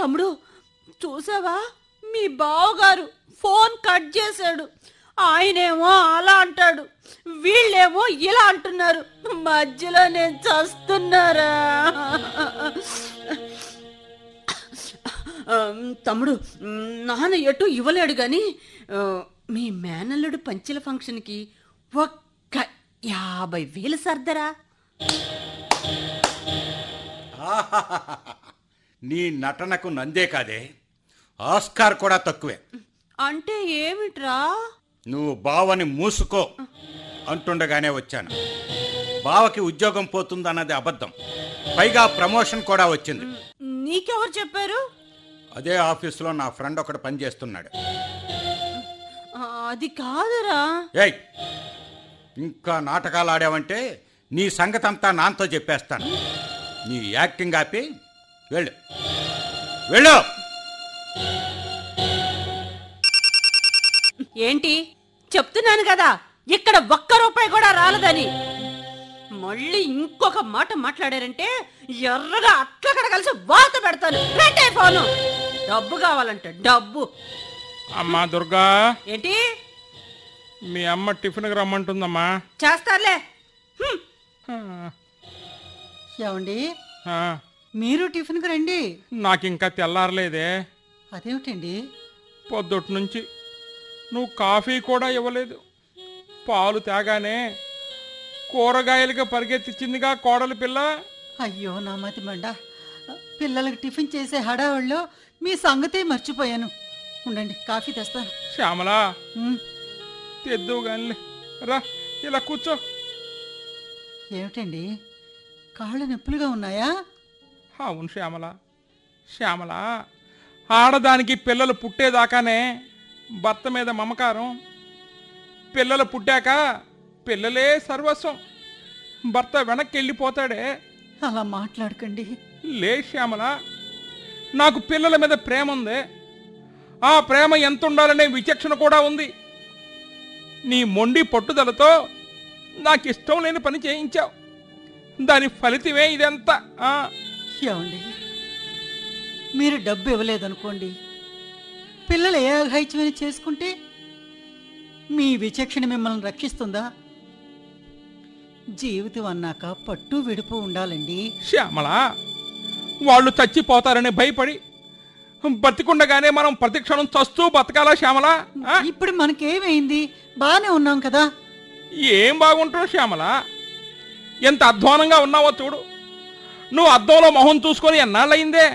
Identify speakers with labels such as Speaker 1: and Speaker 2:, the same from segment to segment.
Speaker 1: తమ్ముడు చూసావా మీ బావగారు ఫోన్ కట్ చేశాడు ఆయనేమో అలా అంటాడు వీళ్ళేమో ఇలా అంటున్నారు మధ్యలో నేను చస్తున్నారా ఆ, తమ్ముడు నాన్న ఎటు ఇవ్వలేడు గాని ఆ, మీ మేనల్లుడు పంచెల ఫంక్షన్కి ఒక్క యాభై వేలు సర్దరా
Speaker 2: ఆహాహాహా. నీ నటనకు నందే కాదే ఆస్కార్ కూడా తక్కువే
Speaker 1: అంటే ఏమిట్రా
Speaker 2: నువ్వు బావని మూసుకో అంటుండగానే వచ్చాను బావకి ఉద్యోగం పోతుందన్నది అబద్ధం పైగా ప్రమోషన్ కూడా వచ్చింది
Speaker 1: నీకెవరు చెప్పారు
Speaker 2: అదే ఆఫీసులో నా ఫ్రెండ్ ఒకడు పనిచేస్తున్నాడు
Speaker 1: ఆ, అది కాదురా
Speaker 2: ఏయ్ ఇంకా నాటకాలు ఆడావంటే నీ సంగతి అంతా నాతో చెప్పేస్తాను నీ యాక్టింగ్ ఆపి వెళ్ళు వెళ్ళు
Speaker 1: ఏంటి చెప్తున్నాను కదా ఇక్కడ ఒక్క రూపాయి కూడా రాలేదని మళ్ళీ ఇంకొక మాట మాట్లాడారంటే ఎర్రగా అట్లకడ కలిసి వాత పెడతాను పెట్టే ఫోను డబ్బు కావాలంటే డబ్బు
Speaker 3: అమ్మా దుర్గా
Speaker 1: ఏంటి
Speaker 3: మీ అమ్మ టిఫిన్కి రమ్మంటుందమ్మా
Speaker 1: చేస్తారులే హ్మ్.
Speaker 3: ఆ,
Speaker 4: ఏమండి
Speaker 3: ఆ,
Speaker 4: మీరు టిఫిన్కి రండి
Speaker 3: నాకు ఇంకా తెల్లారలేదే
Speaker 4: అదేమిటండి
Speaker 3: పొద్దుటి నుంచి నువ్వు కాఫీ కూడా ఇవ్వలేదు పాలు తేగానే కూరగాయలుగా పరిగెత్తించిందిగా కోడలి పిల్ల
Speaker 4: అయ్యో నా మతి మండ పిల్లలకు టిఫిన్ చేసే హడావుల్లో మీ సంగతే మర్చిపోయాను ఉండండి కాఫీ తెస్తాను
Speaker 3: శ్యామలా
Speaker 4: ఉమ్,
Speaker 3: తెద్దు గానిలే రా ఇలా కూర్చో
Speaker 4: ఏమిటండి కాళ్ళు నొప్పులుగా ఉన్నాయా
Speaker 3: అవును శ్యామల శ్యామల ఆడదానికి పిల్లలు పుట్టేదాకానే భర్త మీద మమకారం పిల్లలు పుట్టాక పిల్లలే సర్వస్వం భర్త వెనక్కి వెళ్ళిపోతాడే
Speaker 4: అలా మాట్లాడకండి
Speaker 3: లే శ్యామల నాకు పిల్లల మీద ప్రేమ ఉంది ఆ ప్రేమ ఎంత ఉండాలనే విచక్షణ కూడా ఉంది నీ మొండి పట్టుదలతో నాకు ఇష్టం లేని పని చేయించావు దాని ఫలితమే ఇదంతా ఆ,
Speaker 4: ఏమండి మీరు డబ్బు ఇవ్వలేదనుకోండి పిల్లలు ఏ అఘాయిత్యమైన చేసుకుంటే మీ విచక్షణ మిమ్మల్ని రక్షిస్తుందా జీవితం అన్నాక పట్టు విడుపు ఉండాలండి
Speaker 3: శ్యామల వాళ్ళు చచ్చిపోతారని భయపడి బతికుండగానే మనం ప్రతిక్షణం చస్తూ బతకాలా శ్యామల ఆ?
Speaker 4: ఇప్పుడు మనకేమైంది బాగానే ఉన్నాం కదా
Speaker 3: ఏం బాగుంటావు శ్యామల ఎంత అధ్వానంగా ఉన్నావో చూడు నువ్వు అద్దంలో మొహం చూసుకొని ఎన్నాళ్ళయిందే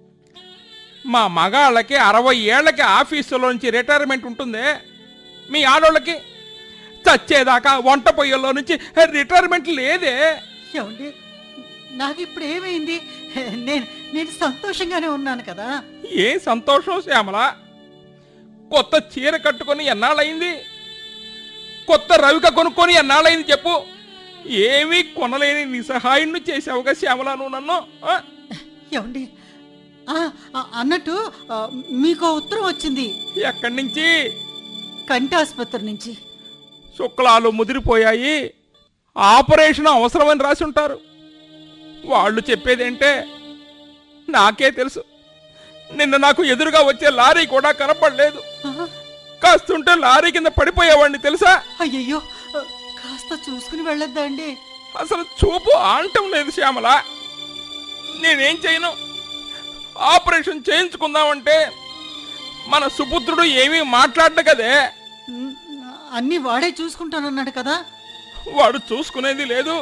Speaker 3: మా మగాళ్ళకి అరవై ఏళ్ళకి ఆఫీసులోంచి రిటైర్మెంట్ ఉంటుందే మీ ఆడోళ్ళకి చచ్చేదాకా వంట పొయ్యల్లో నుంచి రిటైర్మెంట్ లేదే
Speaker 4: ఏమండి నాకు ఇప్పుడు ఏమైంది నేను నేను సంతోషంగానే ఉన్నాను కదా
Speaker 3: ఏ సంతోషం శ్యామల కొత్త చీర కట్టుకొని ఎన్నాళ్ళయింది కొత్త రవిక కొనుక్కొని ఎన్నాళ్ళయింది చెప్పు ఏమీ కొనలేని నిస్సహాయుణ్ణి చేసావుగా శ్యామల నువ్వు నన్ను ఆ?
Speaker 4: ఏమండి ఆ, ఆ, అన్నట్టు ఆ, మీకు ఉత్తరం వచ్చింది
Speaker 3: ఎక్కడి నుంచి
Speaker 4: కంటి ఆసుపత్రి నుంచి
Speaker 3: శుక్లాలు ముదిరిపోయాయి ఆపరేషన్ అవసరమని రాసి ఉంటారు వాళ్ళు చెప్పేదేంటే నాకే తెలుసు నిన్న నాకు ఎదురుగా వచ్చే లారీ కూడా కనపడలేదు
Speaker 4: ఆ,
Speaker 3: కాస్తుంటే లారీ కింద పడిపోయేవాడిని తెలుసా
Speaker 4: అయ్యయ్యో ఆ, కాస్త చూసుకుని వెళ్ళొద్దా అండి
Speaker 3: అసలు చూపు ఆంటం లేదు శ్యామల నేనేం చేయను ఆపరేషన్ చేయించుకుందామంటే మన సుపుత్రుడు ఏమీ మాట్లాడ్డు కదే
Speaker 4: ఉమ్, అన్నీ వాడే చూసుకుంటానన్నాడు కదా
Speaker 3: వాడు చూసుకునేది లేదు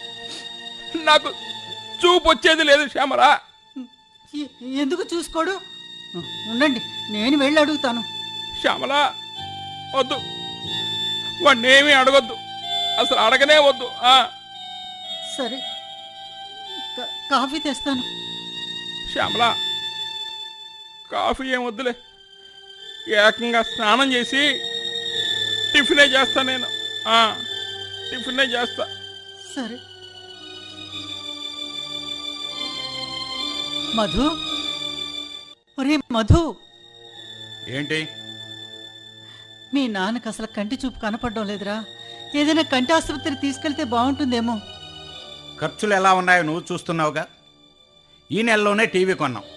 Speaker 3: నాకు చూపు వచ్చేది లేదు శ్యామల
Speaker 4: ఎ- ఎందుకు చూసుకోడు ఉండండి నేను వెళ్ళి అడుగుతాను
Speaker 3: శ్యామల వద్దు వాడిని ఏమీ అడగొద్దు అసలు అడగనే వద్దు ఆ
Speaker 4: సరే కా- కాఫీ తెస్తాను
Speaker 3: శ్యామల కాఫీ ఏం వద్దులే ఏకంగా స్నానం చేసి టిఫినే చేస్తా నేను ఆ, టిఫినే చేస్తా
Speaker 4: సరే మధు ఒరే మధు
Speaker 2: ఏంటి
Speaker 4: మీ నాన్నకు అసలు కంటి చూపు కనపడడం లేదురా ఏదైనా కంటి ఆసుపత్రి తీసుకెళ్తే బాగుంటుందేమో
Speaker 2: ఖర్చులు ఎలా ఉన్నాయో నువ్వు చూస్తున్నావుగా ఈ నెలలోనే టీవీ కొన్నాం